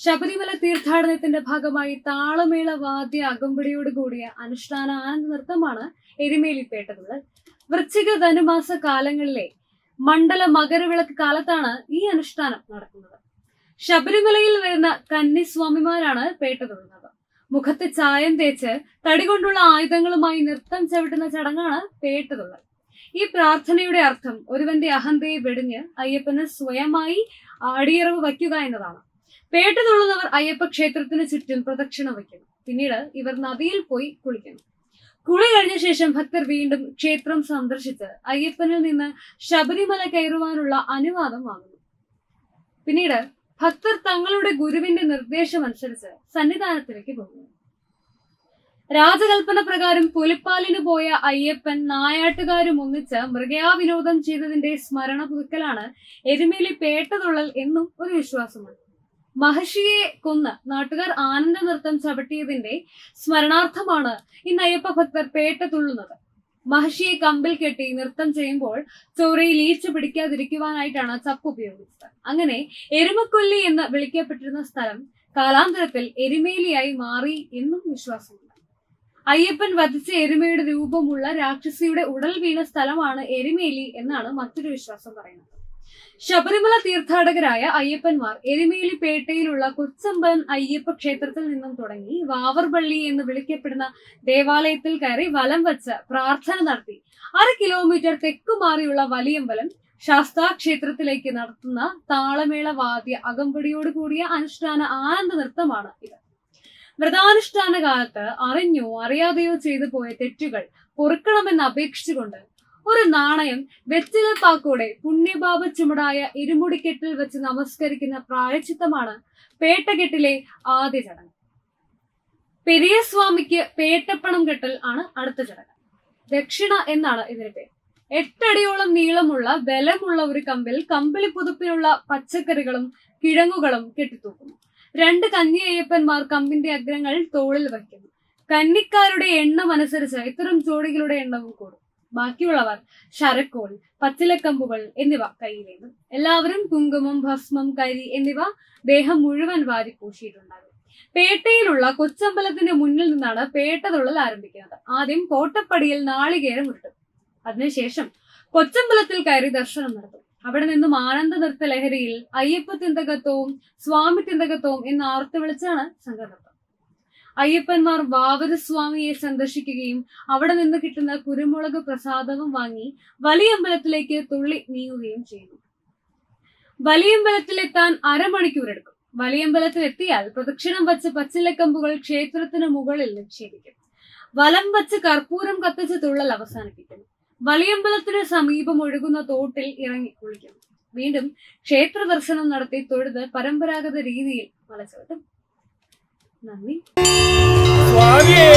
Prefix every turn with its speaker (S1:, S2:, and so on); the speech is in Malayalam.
S1: ശബരിമല തീർത്ഥാടനത്തിന്റെ ഭാഗമായി താളമേള വാദ്യ അകമ്പടിയോട് കൂടിയ അനുഷ്ഠാന ആനന്ദ നൃത്തമാണ് എരുമേലിപ്പേട്ടതുള്ളത് വൃശ്ചിക ധനുമാസ കാലങ്ങളിലെ മണ്ഡല മകരവിളക്ക് കാലത്താണ് ഈ അനുഷ്ഠാനം നടക്കുന്നത് ശബരിമലയിൽ വരുന്ന കന്നിസ്വാമിമാരാണ് പേട്ട തൊഴുന്നത് മുഖത്ത് ചായം തേച്ച് തടികൊണ്ടുള്ള ആയുധങ്ങളുമായി നൃത്തം ചവിട്ടുന്ന ചടങ്ങാണ് പേട്ടതുള്ളൽ ഈ പ്രാർത്ഥനയുടെ അർത്ഥം ഒരുവന്റെ അഹന്തയെ വെടിഞ്ഞ് അയ്യപ്പന് സ്വയമായി അടിയറവ് വയ്ക്കുക എന്നതാണ് പേട്ട തുള്ളുന്നവർ അയ്യപ്പ ക്ഷേത്രത്തിന് ചുറ്റും പ്രദക്ഷിണ വയ്ക്കുന്നു പിന്നീട് ഇവർ നദിയിൽ പോയി കുളിക്കുന്നു കുളി കഴിഞ്ഞ ശേഷം ഭക്തർ വീണ്ടും ക്ഷേത്രം സന്ദർശിച്ച് അയ്യപ്പനിൽ നിന്ന് ശബരിമല കയറുവാനുള്ള അനുവാദം വാങ്ങുന്നു പിന്നീട് ഭക്തർ തങ്ങളുടെ ഗുരുവിന്റെ നിർദ്ദേശം അനുസരിച്ച് സന്നിധാനത്തിലേക്ക് പോകുന്നു രാജകൽപ്പന പ്രകാരം പുലിപ്പാലിന് പോയ അയ്യപ്പൻ നായാട്ടുകാരും ഒന്നിച്ച് മൃഗയാവിനോദം ചെയ്തതിന്റെ സ്മരണ പുതുക്കലാണ് എരുമേലി പേട്ടതുള്ളൽ എന്നും ഒരു വിശ്വാസമുണ്ട് മഹർഷിയെ കൊന്ന് നാട്ടുകാർ ആനന്ദ നൃത്തം ചവിട്ടിയതിന്റെ സ്മരണാർത്ഥമാണ് ഇന്ന് അയ്യപ്പ ഭക്തർ പേട്ട തുള്ളുന്നത് മഹർഷിയെ കമ്പിൽ കെട്ടി നൃത്തം ചെയ്യുമ്പോൾ ചോരയിൽ ഈച്ച പിടിക്കാതിരിക്കുവാനായിട്ടാണ് ചപ്പ് ഉപയോഗിച്ചത് അങ്ങനെ എരുമക്കൊല്ലി എന്ന് വിളിക്കപ്പെട്ടിരുന്ന സ്ഥലം കാലാന്തരത്തിൽ എരുമേലിയായി മാറി എന്നും വിശ്വാസമുണ്ട് അയ്യപ്പൻ വധിച്ച എരുമയുടെ രൂപമുള്ള രാക്ഷസിയുടെ ഉടൽ വീണ സ്ഥലമാണ് എരുമേലി എന്നാണ് മറ്റൊരു വിശ്വാസം പറയുന്നത് ശബരിമല തീർത്ഥാടകരായ അയ്യപ്പന്മാർ എരുമേലി പേട്ടയിലുള്ള കൊച്ചമ്പൻ അയ്യപ്പ ക്ഷേത്രത്തിൽ നിന്നും തുടങ്ങി വാവർപള്ളി എന്ന് വിളിക്കപ്പെടുന്ന ദേവാലയത്തിൽ കയറി വലം വെച്ച് പ്രാർത്ഥന നടത്തി അര കിലോമീറ്റർ തെക്കുമാറിയുള്ള വലിയമ്പലം ശാസ്താ ക്ഷേത്രത്തിലേക്ക് നടത്തുന്ന താളമേള വാദ്യ അകമ്പടിയോട് കൂടിയ അനുഷ്ഠാന ആനന്ദ നൃത്തമാണ് ഇത് വ്രതാനുഷ്ഠാന കാലത്ത് അറിഞ്ഞോ അറിയാതെയോ ചെയ്തു പോയ തെറ്റുകൾ പൊറുക്കണമെന്ന് അപേക്ഷിച്ചുകൊണ്ട് ഒരു നാണയം വെറ്റിലപ്പാക്കോടെ പുണ്യപാപ ചുമടായ ഇരുമുടിക്കെട്ടിൽ വെച്ച് നമസ്കരിക്കുന്ന പ്രായച്ചിത്തമാണ് പേട്ടകെട്ടിലെ ആദ്യ ചടങ്ങ് പെരിയസ്വാമിക്ക് പേട്ടപ്പണം കെട്ടൽ ആണ് അടുത്ത ചടങ്ങ് ദക്ഷിണ എന്നാണ് ഇതിന്റെ പേര് എട്ടടിയോളം നീളമുള്ള ബലമുള്ള ഒരു കമ്പിൽ കമ്പിളി പുതുപ്പിനുള്ള പച്ചക്കറികളും കിഴങ്ങുകളും കെട്ടിത്തൂക്കുന്നു രണ്ട് കന്നി അയ്യപ്പന്മാർ കമ്പിന്റെ അഗ്രങ്ങൾ തോളിൽ വയ്ക്കുന്നു കന്നിക്കാരുടെ എണ്ണം അനുസരിച്ച് ഇത്തരം ജോഡികളുടെ എണ്ണവും കൂടും ബാക്കിയുള്ളവർ ശരക്കോൽ പച്ചിലക്കമ്പുകൾ എന്നിവ കയ്യിലേന്തും എല്ലാവരും കുങ്കുമം ഭസ്മം കരി എന്നിവ ദേഹം മുഴുവൻ വാരി പൂശിയിട്ടുണ്ടാകും പേട്ടയിലുള്ള കൊച്ചമ്പലത്തിന്റെ മുന്നിൽ നിന്നാണ് പേട്ട തുള്ളൽ ആരംഭിക്കുന്നത് ആദ്യം കോട്ടപ്പടിയിൽ നാളികേരം ഉരുട്ടും അതിനുശേഷം കൊച്ചമ്പലത്തിൽ കയറി ദർശനം നടത്തും അവിടെ നിന്നും ആനന്ദ നൃത്ത ലഹരിയിൽ അയ്യപ്പ തിന്തകത്വവും സ്വാമി തിന്തകത്വവും എന്ന് ആർത്തു വിളിച്ചാണ് സംഘനൃത്തം അയ്യപ്പന്മാർ വാവരസ്വാമിയെ സന്ദർശിക്കുകയും അവിടെ നിന്ന് കിട്ടുന്ന കുരുമുളക് പ്രസാദവും വാങ്ങി വലിയമ്പലത്തിലേക്ക് തുള്ളി നീങ്ങുകയും ചെയ്യുന്നു വലിയമ്പലത്തിലെത്താൻ അരമണിക്കൂർ എടുക്കും വലിയമ്പലത്തിൽ എത്തിയാൽ പ്രദക്ഷിണം വച്ച് പച്ചിലക്കമ്പുകൾ ക്ഷേത്രത്തിന് മുകളിൽ നിക്ഷേപിക്കും വലം വച്ച് കർപ്പൂരം കത്തിച്ച് തുള്ളൽ അവസാനിപ്പിക്കുന്നു വലിയമ്പലത്തിന് സമീപം ഒഴുകുന്ന തോട്ടിൽ ഇറങ്ങി കുളിക്കുന്നു വീണ്ടും ക്ഷേത്ര ദർശനം നടത്തി തൊഴുത് പരമ്പരാഗത രീതിയിൽ മലചവിട്ടും നന്ദി
S2: സ്വാമിയേ